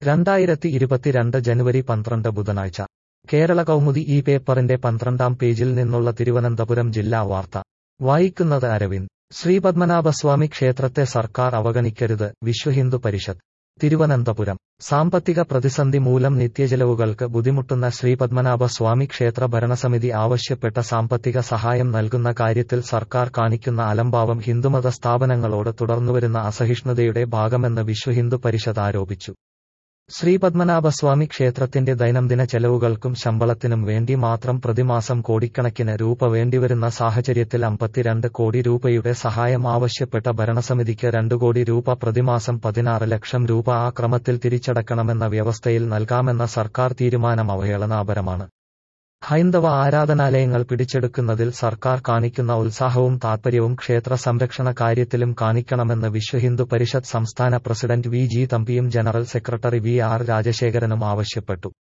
രണ്ടായിരത്തി ഇരുപത്തിരണ്ട് ജനുവരി പന്ത്രണ്ട് ബുധനാഴ്ച കേരള കൗമുദി ഈ പേപ്പറിന്റെ പന്ത്രണ്ടാം പേജിൽ നിന്നുള്ള തിരുവനന്തപുരം ജില്ലാ വാർത്ത വായിക്കുന്നത് അരവിന്ദ് ശ്രീപത്മനാഭസ്വാമി ക്ഷേത്രത്തെ സർക്കാർ അവഗണിക്കരുത് വിശ്വഹിന്ദു പരിഷത്ത് തിരുവനന്തപുരം സാമ്പത്തിക പ്രതിസന്ധി മൂലം നിത്യചെലവുകൾക്ക് ബുദ്ധിമുട്ടുന്ന ശ്രീപത്മനാഭസ്വാമി ക്ഷേത്ര ഭരണസമിതി ആവശ്യപ്പെട്ട സാമ്പത്തിക സഹായം നൽകുന്ന കാര്യത്തിൽ സർക്കാർ കാണിക്കുന്ന അലംഭാവം ഹിന്ദുമത സ്ഥാപനങ്ങളോട് തുടർന്നുവരുന്ന അസഹിഷ്ണുതയുടെ ഭാഗമെന്ന് വിശ്വഹിന്ദു പരിഷത്ത് ആരോപിച്ചു ശ്രീപത്മനാഭസ്വാമി ക്ഷേത്രത്തിന്റെ ദൈനംദിന ചെലവുകൾക്കും ശമ്പളത്തിനും വേണ്ടി മാത്രം പ്രതിമാസം കോടിക്കണക്കിന് രൂപ വേണ്ടിവരുന്ന സാഹചര്യത്തിൽ അമ്പത്തിരണ്ട് കോടി രൂപയുടെ സഹായം ആവശ്യപ്പെട്ട ഭരണസമിതിക്ക് രണ്ടു കോടി രൂപ പ്രതിമാസം പതിനാറ് ലക്ഷം രൂപ ആ ക്രമത്തിൽ തിരിച്ചടക്കണമെന്ന വ്യവസ്ഥയിൽ നൽകാമെന്ന സർക്കാർ തീരുമാനം അവഹേളനാപരമാണ് ഹൈന്ദവ ആരാധനാലയങ്ങൾ പിടിച്ചെടുക്കുന്നതിൽ സർക്കാർ കാണിക്കുന്ന ഉത്സാഹവും താൽപര്യവും ക്ഷേത്ര സംരക്ഷണ കാര്യത്തിലും കാണിക്കണമെന്ന് വിശ്വഹിന്ദു പരിഷത്ത് സംസ്ഥാന പ്രസിഡന്റ് വി ജി തമ്പിയും ജനറൽ സെക്രട്ടറി വി ആർ രാജശേഖരനും ആവശ്യപ്പെട്ടു